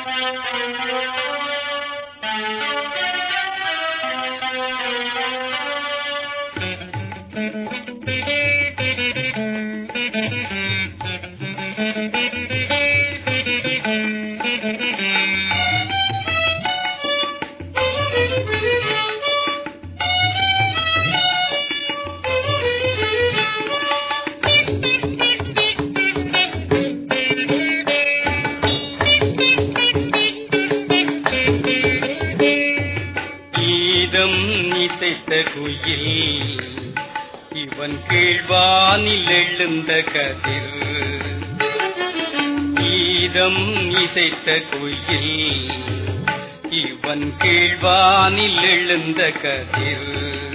கீதம் இசைத்த குயில் இவன் கீழ்வானில் எழுந்த கதிர் கீதம் இசைத்த குயில் இவன் கீழ்வானில் எழுந்த கதிர்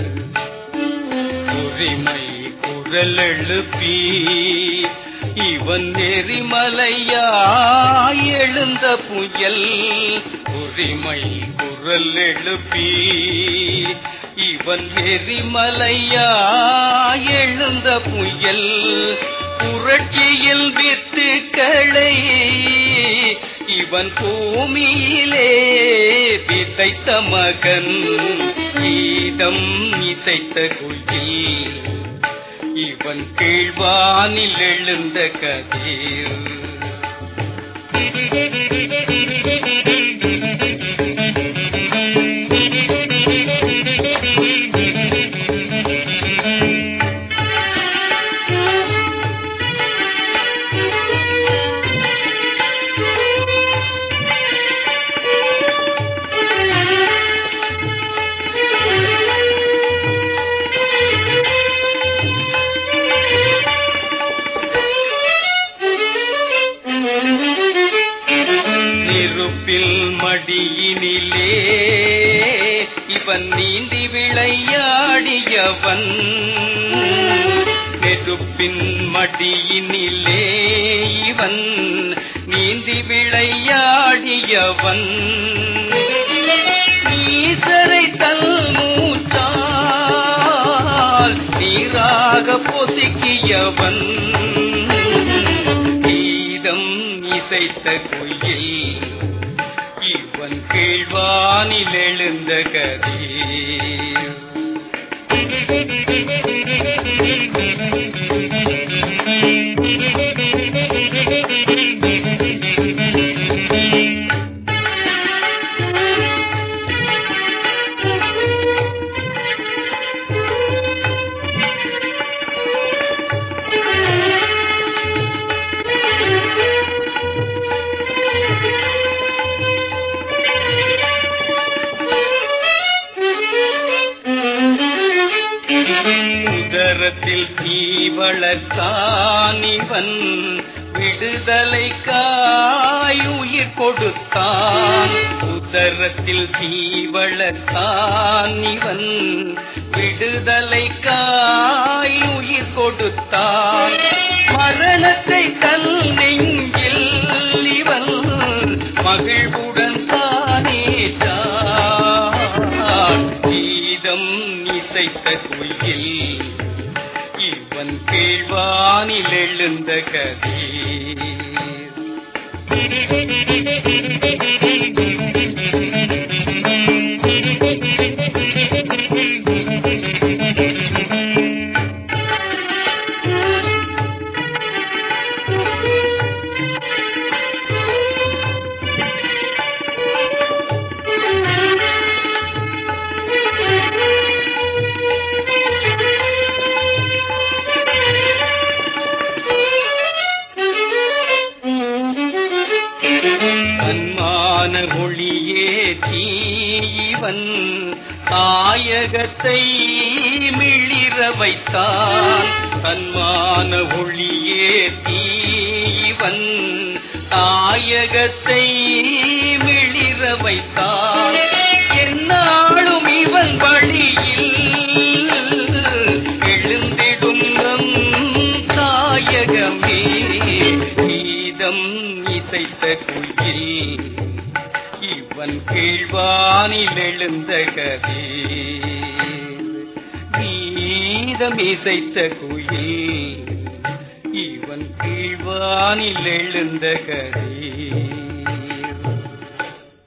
உரிமை குரல் எழுப்பி இவன் நெறிமலையாய் எழுந்த புயல் உரிமை குரல் எழுப்பி இவன் நெறிமலையாய் எழுந்த புயல் புரட்சியில் வித்துக்களை இவன் பூமியிலே விதைத்த மகன் கீதம் இசைத்த குயில் இவன் கீழ்வானில் எழுந்த கதிர் நெருப்பில் மடியினிலே இவன் நீந்தி விளையாடியவன் நெருப்பின் மடியினிலே இவன் நீந்தி விளையாடியவன் ஈசரை தல் மூச்சால் நீராக பொசுக்கியவன் கீதம் இசைத்த குயில் இவன் கீழ்வானில் எழுந்த கதீர் உதரத்தில் தீ வளர்த்தான் இவன் விடுதலைக்காய் உயிர் கொடுத்தான் உதரத்தில் தீ வளர்த்தான் இவன் விடுதலைக்காய் உயிர் கொடுத்தான் மரணத்தை கல் நெஞ்சில் இவன் மகிழ்வுடன் தானேற்றான் கீதம் இசைத்த குயில் இவன் கீழ்வானில் எழுந்த கதீர் அன்மான ஒளியே தீவன் தாயகத்தை மிளிர வைத்தான் தன்மான ஒளியே தீவன் தாயகத்தை மிளிர வைத்தான் என்னாலும் இவன் வழியில் எழுந்திடும் நம் தாயகமே கீதம் இசைத்த குயில் இவன் கீழ்வானில் எழுந்த கதீர் கீதம் இசைத்த குயில் இவன் கீழ்வானில் எழுந்த கதீர்